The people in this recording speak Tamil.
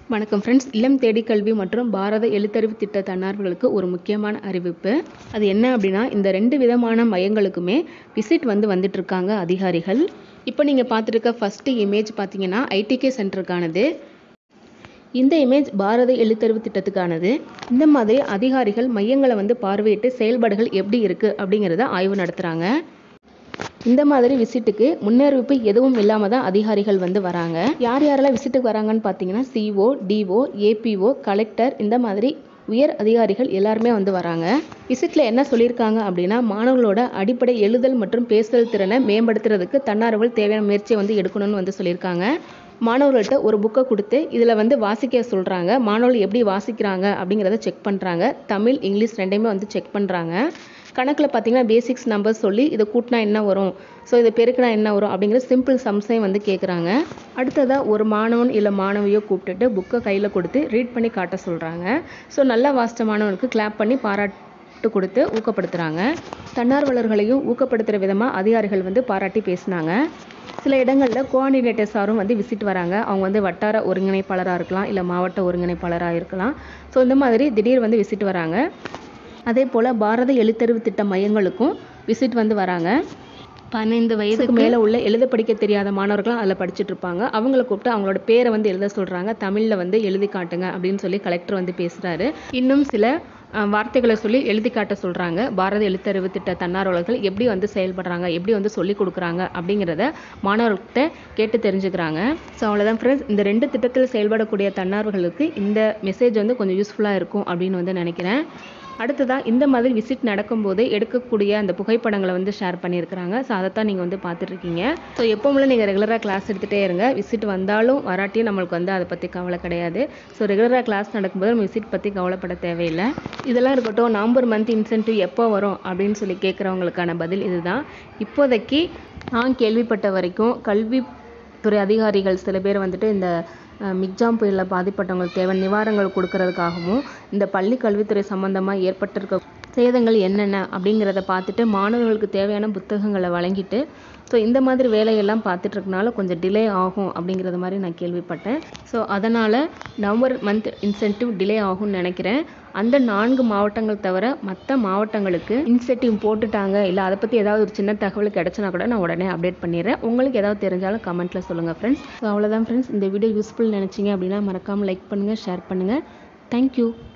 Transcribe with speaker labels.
Speaker 1: வணக்கம் ஃப்ரெண்ட்ஸ் இல்லம் தேடி கல்வி மற்றும் பாரத எழுத்தறிவு திட்ட தன்னார்வர்களுக்கு ஒரு முக்கியமான அறிவிப்பு அது என்ன அப்படின்னா இந்த ரெண்டு விதமான மையங்களுக்குமே விசிட் வந்து வந்துட்டு இருக்காங்க அதிகாரிகள் இப்போ நீங்கள் பார்த்துருக்க ஃபஸ்ட்டு இமேஜ் பார்த்தீங்கன்னா ஐடிகே சென்டருக்கானது இந்த இமேஜ் பாரத எழுத்தறிவு திட்டத்துக்கானது இந்த மாதிரி அதிகாரிகள் மையங்களை வந்து பார்வையிட்டு செயல்பாடுகள் எப்படி இருக்குது அப்படிங்கிறத ஆய்வு நடத்துகிறாங்க இந்த மாதிரி விசிட்டுக்கு முன்னறிவிப்பு எதுவும் இல்லாமல் தான் அதிகாரிகள் வந்து வராங்க யார் யாரெல்லாம் விசிட்டுக்கு வராங்கன்னு பார்த்தீங்கன்னா சிஓ டிஓ ஏபிஓ கலெக்டர் இந்த மாதிரி உயர் அதிகாரிகள் எல்லாருமே வந்து வராங்க விசிட்டில் என்ன சொல்லியிருக்காங்க அப்படின்னா மாணவர்களோட அடிப்படை எழுதல் மற்றும் பேசுதல் திறனை மேம்படுத்துறதுக்கு தன்னார்வல் தேவையான முயற்சியை வந்து எடுக்கணும்னு வந்து சொல்லியிருக்காங்க மாணவர்கள்ட்ட ஒரு புக்கை கொடுத்து இதில் வந்து வாசிக்க சொல்கிறாங்க மாணவர்கள் எப்படி வாசிக்கிறாங்க அப்படிங்கிறத செக் பண்ணுறாங்க தமிழ் இங்கிலீஷ் ரெண்டையுமே வந்து செக் பண்ணுறாங்க கணக்கில் பார்த்தீங்கன்னா பேசிக்ஸ் நம்பர்ஸ் சொல்லி இதை கூட்டினா என்ன வரும் ஸோ இதை பெருக்கினா என்ன வரும் அப்படிங்கிற சிம்பிள் சம்ஸையும் வந்து கேட்குறாங்க அடுத்ததாக ஒரு மாணவன் இல்லை மாணவியோ கூப்பிட்டுட்டு புக்கை கையில் கொடுத்து ரீட் பண்ணி காட்ட சொல்கிறாங்க ஸோ நல்லா வாசித்த மாணவனுக்கு கிளாப் பண்ணி பாராட்டு கொடுத்து ஊக்கப்படுத்துகிறாங்க தன்னார்வலர்களையும் ஊக்கப்படுத்துகிற விதமாக அதிகாரிகள் வந்து பாராட்டி பேசினாங்க சில இடங்களில் கோஆர்டினேட்டர்ஸாரும் வந்து விசிட் வராங்க அவங்க வந்து வட்டார ஒருங்கிணைப்பாளராக இருக்கலாம் இல்லை மாவட்ட ஒருங்கிணைப்பாளராக இருக்கலாம் ஸோ இந்த மாதிரி திடீர் வந்து விசிட் வராங்க அதே போல் பாரத எழுத்தறிவு திட்ட மையங்களுக்கும் விசிட் வந்து வராங்க பதினைந்து வயதுக்கு மேலே உள்ள எழுத படிக்க தெரியாத மாணவர்களும் அதில் படிச்சுட்டு இருப்பாங்க அவங்கள கூப்பிட்டு அவங்களோட பேரை வந்து எழுத சொல்கிறாங்க தமிழில் வந்து எழுதி காட்டுங்க அப்படின்னு சொல்லி கலெக்டர் வந்து பேசுகிறாரு இன்னும் சில அஹ், வார்த்தைகளை சொல்லி எழுதி காட்ட சொல்கிறாங்க பாரத எழுத்தறிவு திட்ட தன்னார்வலர்கள் எப்படி வந்து செயல்படுறாங்க எப்படி வந்து சொல்லி கொடுக்குறாங்க அப்படிங்கிறத மாணவர்கள்கிட்ட கேட்டு தெரிஞ்சுக்கிறாங்க ஸோ அவ்வளோதான் ஃப்ரெண்ட்ஸ் இந்த ரெண்டு திட்டத்தில் செயல்படக்கூடிய தன்னார்வர்களுக்கு இந்த மெசேஜ் வந்து கொஞ்சம் யூஸ்ஃபுல்லாக இருக்கும் அப்படின்னு வந்து நினைக்கிறேன் அடுத்ததாக இந்த மாதிரி விசிட் நடக்கும்போது எடுக்கக்கூடிய அந்த புகைப்படங்களை வந்து ஷேர் பண்ணியிருக்கிறாங்க ஸோ அதைத்தான் நீங்கள் வந்து பார்த்துட்ருக்கீங்க ஸோ எப்போவுமே நீங்கள் ரெகுலராக கிளாஸ் எடுத்துகிட்டே இருங்க விசிட் வந்தாலும் வராட்டியும் நம்மளுக்கு வந்து அதை பற்றி கவலை கிடையாது ஸோ ரெகுலராக கிளாஸ் நடக்கும்போது நம்ம விசிட் பற்றி கவலைப்பட தேவையில்லை இதெல்லாம் இருக்கட்டும் நவம்பர் மந்த் இன்சென்டிவ் எப்போ வரும் அப்படின்னு சொல்லி கேட்குறவங்களுக்கான பதில் இதுதான் இப்போதைக்கு நான் கேள்விப்பட்ட வரைக்கும் கல்வித்துறை அதிகாரிகள் சில பேர் வந்துட்டு இந்த அஹ், மிக்ஜாம் புயலில் பாதிப்பட்டவங்களுக்கு தேவை நிவாரணங்கள் கொடுக்கறதுக்காகவும் இந்த பள்ளி கல்வித்துறை சம்மந்தமாக ஏற்பட்டிருக்க சேதங்கள் என்னென்ன அப்படிங்கிறத பார்த்துட்டு மாணவர்களுக்கு தேவையான புத்தகங்களை வழங்கிட்டு ஸோ இந்த மாதிரி வேலையெல்லாம் பார்த்துட்டு இருக்கனால கொஞ்சம் டிலே ஆகும் அப்படிங்கிறது மாதிரி நான் கேள்விப்பட்டேன் ஸோ அதனால் நவம்பர் மந்த் இன்சென்டிவ் டிலே ஆகும்னு நினைக்கிறேன் அந்த நான்கு மாவட்டங்கள் தவிர மற்ற மாவட்டங்களுக்கு இன்சென்டிவ் போட்டுட்டாங்க இல்லை அதை பற்றி ஏதாவது ஒரு சின்ன தகவல் கிடச்சுனா கூட நான் உடனே அப்டேட் பண்ணிடுறேன் உங்களுக்கு ஏதாவது தெரிஞ்சாலும் கமெண்ட்டில் சொல்லுங்கள் ஃப்ரெண்ட்ஸ் ஸோ அவ்வளோதான் ஃப்ரெண்ட்ஸ் இந்த வீடியோ யூஸ்ஃபுல் நினச்சிங்க அப்படின்னா மறக்காமல் லைக் பண்ணுங்கள் ஷேர் பண்ணுங்கள் தேங்க்யூ